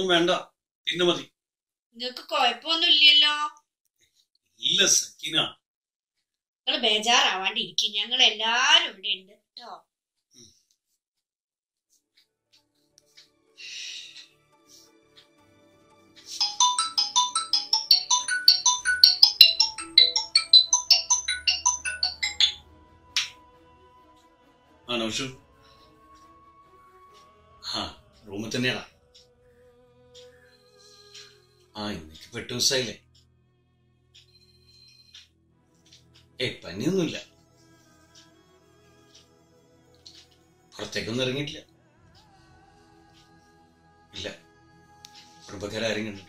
അതൊന്നും വേണ്ട പിന്നെ മതി നിങ്ങക്ക് കുഴപ്പമൊന്നും ഇല്ലല്ലോ ഇല്ല സക്കീന നിങ്ങൾ ബേജാറാവാണ്ടിരിക്കും ഞങ്ങൾ എല്ലാരും ഇവിടെ ഉണ്ട് കേട്ടോ ആ നൗഷു ആ റൂമിൽ തന്നെയാടാ ആ ഇന്നേക്ക് ഇപ്പൊ എട്ട് ദിവസമായില്ലേ ഏ പനിയൊന്നുമില്ല പുറത്തേക്കൊന്നും ഇറങ്ങിയിട്ടില്ല ഇല്ല കുടുംബക്കാരും കണ്ടിട്ടില്ല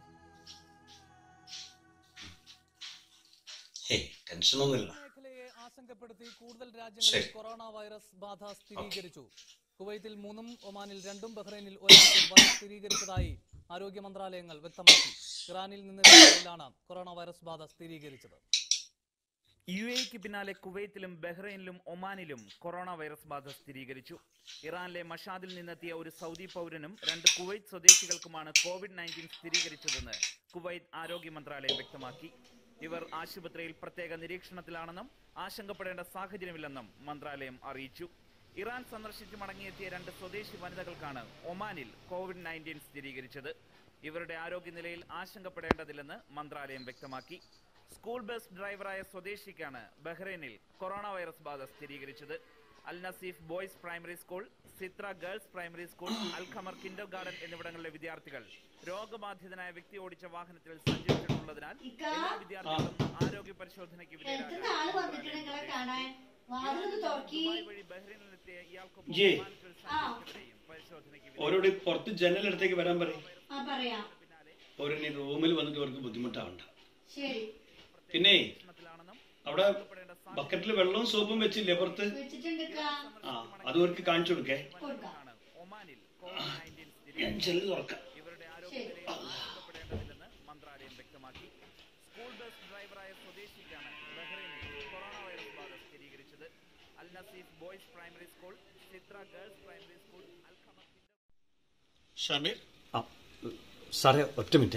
ഹേ ടെൻഷനൊന്നുമില്ല മേഖലയെ ആശങ്കപ്പെടുത്തി കൂടുതൽ ശരി. രാജ്യങ്ങളിൽ കൊറോണ വൈറസ് ബാധ സ്ഥിരീകരിച്ചു കുവൈത്തിൽ മൂന്നും ഒമാനിൽ രണ്ടും ബഹ്റൈനിൽ ഒരാൾക്കും വൈറസ് സ്ഥിരീകരിച്ചതായി ആരോഗ്യ മന്ത്രാലയങ്ങൾ വ്യക്തമാക്കി ഇറാനിൽ നിന്നെത്തിയവരിലാണ് കൊറോണ വൈറസ് ബാധ സ്ഥിരീകരിച്ചത് യു എക്ക് പിന്നാലെ കുവൈത്തിലും ബഹ്റൈനിലും ഒമാനിലും കൊറോണ വൈറസ് ബാധ സ്ഥിരീകരിച്ചു ഇറാനിലെ മഷാദിൽ നിന്നെത്തിയ ഒരു സൗദി പൗരനും രണ്ട് കുവൈത്ത് സ്വദേശികൾക്കുമാണ് കോവിഡ് നയൻറ്റീൻ സ്ഥിരീകരിച്ചതെന്ന് കുവൈത്ത് ആരോഗ്യ മന്ത്രാലയം വ്യക്തമാക്കി ഇവർ ആശുപത്രിയിൽ പ്രത്യേക നിരീക്ഷണത്തിലാണെന്നും ആശങ്കപ്പെടേണ്ട സാഹചര്യമില്ലെന്നും മന്ത്രാലയം അറിയിച്ചു ഇറാൻ സന്ദർശിച്ച് മടങ്ങിയെത്തിയ രണ്ട് സ്വദേശി വനിതകൾക്കാണ് ഒമാനിൽ കോവിഡ് നയൻറ്റീൻ സ്ഥിരീകരിച്ചത് ഇവരുടെ ആരോഗ്യനിലയിൽ ആശങ്കപ്പെടേണ്ടതില്ലെന്ന് മന്ത്രാലയം വ്യക്തമാക്കി സ്കൂൾ ബസ് ഡ്രൈവറായ സ്വദേശിക്കാണ് ബഹ്റൈനിൽ കൊറോണ വൈറസ് ബാധ സ്ഥിരീകരിച്ചത് Al Naseef boys primary school Sitra girls primary school Al Khamar kindergarten എന്നിവിടങ്ങളിലെ വിദ്യാർത്ഥികൾ രോഗബാധിതനായ വ്യക്തി ഓടിച്ച വാഹനത്തിൽ സഞ്ചരിച്ചിട്ടുള്ളതിനാൽ എല്ലാ വിദ്യാർത്ഥികളും ആരോഗ്യ പരിശോധനയ്ക്ക് എത്ര ആള് വന്നിട്ടുണ്ട് നിങ്ങളെ കാണാൻ വാതിലൊന്ന് തുറക്കി ദുബായ് വഴി ബഹ്റൈനിലെത്തിയ ഇയാൾക്കൊപ്പം ജി. ഒമാനിൽ സഞ്ചരിച്ചവരെയും പരിശോധനയ്ക്ക് ഓരോട് പുറത്ത് ജനലടുത്തേക്ക് വരാൻ പറയും ആ പറയാം ഓരോ റൂമിൽ വന്നിട്ട് അവർക്ക് ബുദ്ധിമുട്ടാവണ്ട ശരി പിന്നെ വിഷമത്തിലാണെന്നും അവിടെ ബക്കറ്റിൽ വെള്ളവും സോപ്പും വെച്ചില്ലേ പുറത്ത് വെച്ചിട്ടുണ്ട് ആ അത് അവർക്ക് കാണിച്ചു കൊടുക്കേ കൊടുക്കാം ഒമാനിൽ കോവിഡ് നയൻറ്റീൻ ഞാൻ ചെല്ലു തുറക്കാം ഇവരുടെ ആരോഗ്യനിലയിൽ ആശങ്കപ്പെടേണ്ടതില്ലെന്ന് മന്ത്രാലയം വ്യക്തമാക്കി സ്കൂൾ ബസ് ഡ്രൈവറായ സ്വദേശിക്കാണ് ബഹ്റൈനിൽ കൊറോണ വൈറസ് ബാധ സ്ഥിരീകരിച്ചത് Al Naseef boys primary school Sitra girls primary school Al Khamar kinder ഷമീർ ആ സാറേ ഒറ്റ മിനിറ്റ്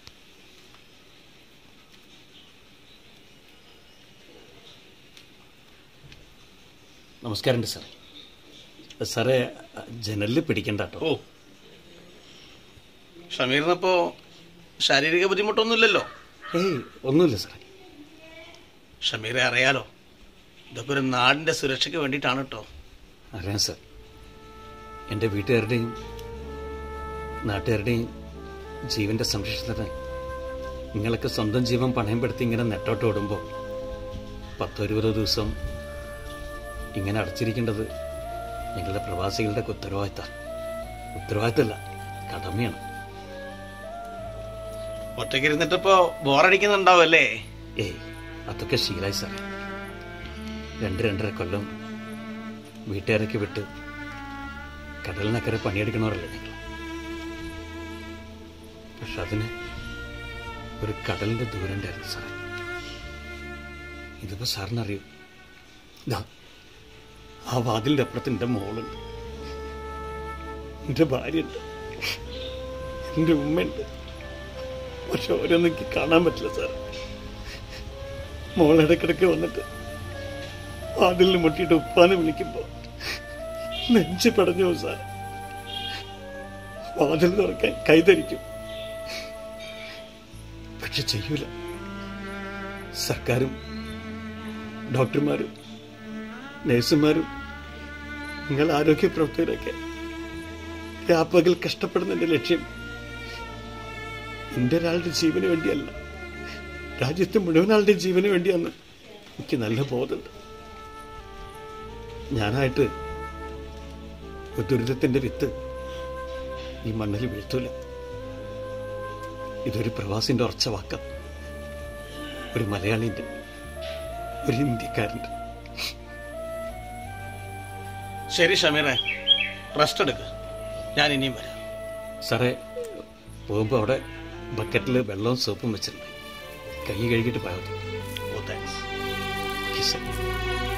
നമസ്കാരമുണ്ട് സാറേ സാറേ ജനലിൽ പിടിക്കണ്ട കേട്ടോ ഓ ഷമീറിനപ്പോ ശാരീരിക ബുദ്ധിമുട്ടൊന്നുമില്ലല്ലോ ഏയ് ഒന്നുമില്ല സാറേ ഷമീറെ അറിയാലോ ഇതൊക്കെ ഒരു നാടിന്റെ സുരക്ഷയ്ക്ക് വേണ്ടിയിട്ടാണ് കേട്ടോ അറിയാം സാർ എൻ്റെ വീട്ടുകാരുടെയും നാട്ടുകാരുടെയും ജീവന്റെ സംരക്ഷണത്തിന് നിങ്ങളൊക്കെ സ്വന്തം ജീവൻ പണയപ്പെടുത്തി ഇങ്ങനെ നെട്ടോട്ട് ഓടുമ്പോൾ പത്തോ ഇരുപതോ ദിവസം ഇങ്ങനെ അടച്ചിരിക്കേണ്ടത് ഞങ്ങളുടെ പ്രവാസികളുടെ ഉത്തരവാദിത്ത ഉത്തരവാദിത്തമല്ല കടമയാണ് ഒറ്റയ്ക്ക് ഇരുന്നിട്ടിപ്പോ ബോറടിക്കുന്നുണ്ടാവല്ലേ ഏയ് അതൊക്കെ ശീലായി സാറേ രണ്ട് രണ്ടര കൊല്ലം വീട്ടുകാരൊക്കെ വിട്ട് കടലിനക്കരെ പണിയെടുക്കണവരല്ലേ നിങ്ങൾ പക്ഷെ അതിന് ഒരു കടലിന്റെ ദൂരം ഉണ്ടായിരുന്നു സാറേ ഇതിപ്പോ സാറിനറിയൂ ഇതാ ആ വാതിലിന്റെ അപ്പുറത്ത് എൻ്റെ മോളുണ്ട് എൻ്റെ ഭാര്യയുണ്ട് എൻ്റെ ഉമ്മയുണ്ട് പക്ഷെ ഓരോന്നും എനിക്ക് കാണാൻ പറ്റില്ല സാർ മോൾ ഇടയ്ക്കിടയ്ക്ക് വന്നിട്ട് വാതിലിന് മുട്ടിയിട്ട് ഉപ്പാന്ന് വിളിക്കുമ്പോ നെഞ്ച് പടഞ്ഞു പോകും സാർ വാതിൽ തുറക്കാൻ കൈതരിക്കും പക്ഷെ ചെയ്യൂല സർക്കാരും ഡോക്ടർമാരും നഴ്സുമാരും നിങ്ങൾ ആരോഗ്യ പ്രവർത്തകരൊക്കെ രാപ്പകൽ കഷ്ടപ്പെടുന്നതിന്റെ ലക്ഷ്യം എന്റെ ഒരാളുടെ ജീവന് വേണ്ടിയല്ല രാജ്യത്തെ മുഴുവൻ ആളുടെ ജീവന് വേണ്ടിയാന്ന് എനിക്ക് നല്ല ബോധമുണ്ട് ഞാനായിട്ട് ഒരു ദുരിതത്തിന്റെ വിത്ത് ഈ മണ്ണിൽ വീഴ്ത്തൂല ഇതൊരു പ്രവാസിന്റെ ഉറച്ച വാക്ക ഒരു മലയാളിന്റെ ഒരു ഇന്ത്യക്കാരന്റെ ശരി ഷമീറെ റെസ്റ്റ് എടുക്ക് ഞാൻ ഇനിയും വരാം സാറേ പോകുമ്പോൾ അവിടെ ബക്കറ്റിൽ വെള്ളവും സോപ്പും വെച്ചിട്ടുണ്ട് കൈ കഴുകിയിട്ട് പോയാൽ മതി ഓ താങ്ക്സ് ഓക്കെ സാർ